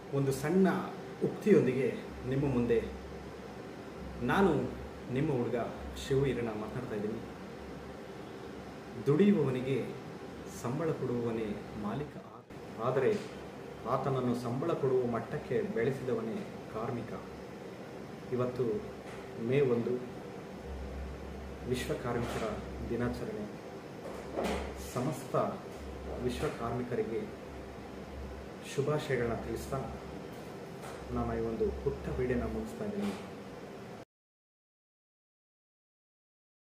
ಒಂದು ಸಣ್ಣ ಉಕ್ತಿಯೊಂದಿಗೆ ನಿಮ್ಮ ಮುಂದೆ ನಾನು ನಿಮ್ಮ ಹುಡುಗ ಶಿವ ಈರಣ್ಣ ಮಾತನಾಡ್ತಾ ಇದ್ದೀನಿ ದುಡಿಯುವವನಿಗೆ ಸಂಬಳ ಕೊಡುವವನೇ ಮಾಲೀಕ ಆ- ಆದರೆ ಆತನನ್ನು ಸಂಬಳ ಕೊಡುವ ಮಟ್ಟಕ್ಕೆ ಬೆಳೆಸಿದವನೇ ಕಾರ್ಮಿಕ ಇವತ್ತು ಮೇ ಒಂದು ವಿಶ್ವ ಕಾರ್ಮಿಕರ ದಿನಾಚರಣೆ ಸಮಸ್ತ ವಿಶ್ವ ಕಾರ್ಮಿಕರಿಗೆ ಶುಭಾಶಯಗಳನ್ನ ತಿಳಿಸ್ತಾ ನಾನು ಈ ಒಂದು ಪುಟ್ಟ ವಿಡಿಯೋನ ಮುಗಿಸ್ತಾ ಇದ್ದೀನಿ